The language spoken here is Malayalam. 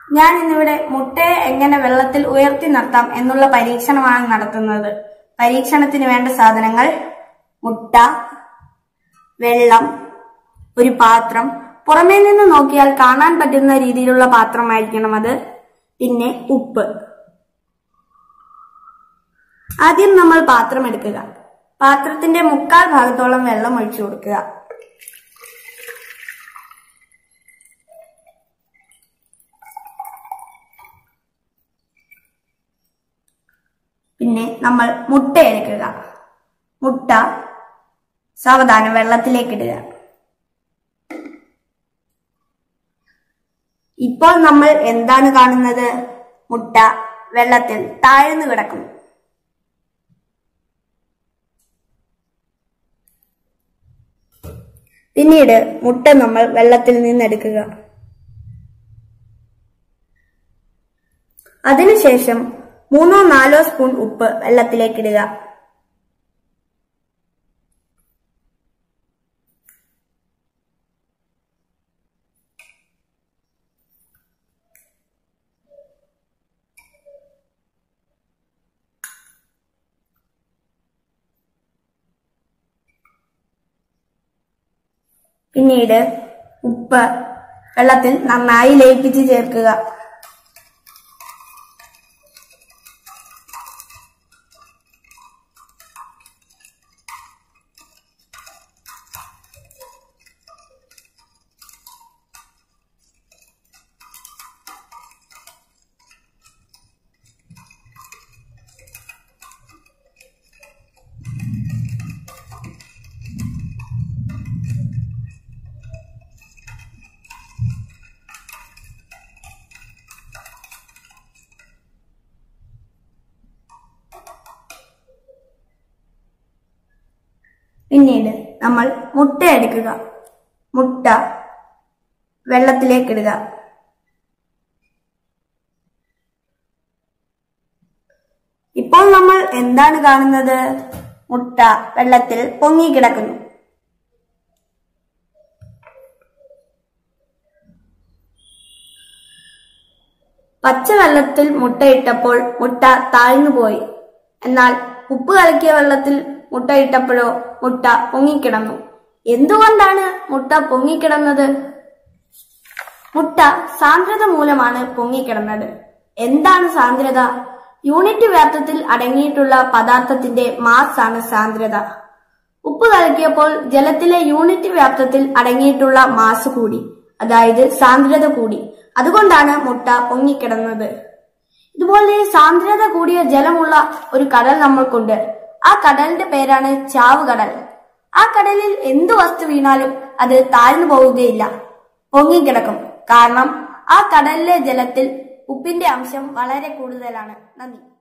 ഞാൻ ഇന്നിവിടെ മുട്ടയെ എങ്ങനെ വെള്ളത്തിൽ ഉയർത്തി നിർത്താം എന്നുള്ള പരീക്ഷണമാണ് നടത്തുന്നത് പരീക്ഷണത്തിന് വേണ്ട സാധനങ്ങൾ മുട്ട വെള്ളം ഒരു പാത്രം പുറമേ നിന്ന് നോക്കിയാൽ കാണാൻ പറ്റുന്ന രീതിയിലുള്ള പാത്രമായിരിക്കണം അത് പിന്നെ ഉപ്പ് ആദ്യം നമ്മൾ പാത്രം എടുക്കുക പാത്രത്തിന്റെ മുക്കാൽ ഭാഗത്തോളം വെള്ളം ഒഴിച്ചു കൊടുക്കുക പിന്നെ നമ്മൾ മുട്ട എടുക്കുക മുട്ട സാവധാനം വെള്ളത്തിലേക്ക് ഇടുക ഇപ്പോൾ നമ്മൾ എന്താണ് കാണുന്നത് മുട്ട വെള്ളത്തിൽ താഴ്ന്നു കിടക്കുന്നു പിന്നീട് മുട്ട നമ്മൾ വെള്ളത്തിൽ നിന്നെടുക്കുക അതിനുശേഷം മൂന്നോ നാലോ സ്പൂൺ ഉപ്പ് വെള്ളത്തിലേക്ക് ഇടുക പിന്നീട് ഉപ്പ് വെള്ളത്തിൽ നന്നായി ലയിപ്പിച്ച് ചേർക്കുക പിന്നീട് നമ്മൾ മുട്ട എടുക്കുക മുട്ട വെള്ളത്തിലേക്ക് ഇടുക ഇപ്പോൾ നമ്മൾ എന്താണ് കാണുന്നത് മുട്ട വെള്ളത്തിൽ പൊങ്ങിക്കിടക്കുന്നു പച്ചവെള്ളത്തിൽ മുട്ടയിട്ടപ്പോൾ മുട്ട താഴ്ന്നുപോയി എന്നാൽ ഉപ്പ് കലക്കിയ വെള്ളത്തിൽ മുട്ടയിട്ടപ്പോഴോ മുട്ട പൊങ്ങിക്കിടന്നു എന്തുകൊണ്ടാണ് മുട്ട പൊങ്ങിക്കിടന്നത് മുട്ട സാന്ദ്രത മൂലമാണ് പൊങ്ങിക്കിടന്നത് എന്താണ് സാന്ദ്രത യൂണിറ്റ് വ്യാപ്തത്തിൽ അടങ്ങിയിട്ടുള്ള പദാർത്ഥത്തിന്റെ മാസ് ആണ് സാന്ദ്രത ഉപ്പ് കലക്കിയപ്പോൾ ജലത്തിലെ യൂണിറ്റ് വ്യാപ്തത്തിൽ അടങ്ങിയിട്ടുള്ള മാസ് കൂടി അതായത് സാന്ദ്രത കൂടി അതുകൊണ്ടാണ് മുട്ട പൊങ്ങിക്കിടന്നത് ഇതുപോലെ സാന്ദ്രത കൂടിയ ജലമുള്ള ഒരു കടൽ നമ്മൾക്കുണ്ട് ആ കടലിന്റെ പേരാണ് ചാവ് കടൽ ആ കടലിൽ എന്തു വസ്തു വീണാലും അത് താഴ്ന്നു പോവുകയില്ല പൊങ്ങിക്കിടക്കും കാരണം ആ കടലിലെ ജലത്തിൽ ഉപ്പിന്റെ അംശം വളരെ കൂടുതലാണ് നന്ദി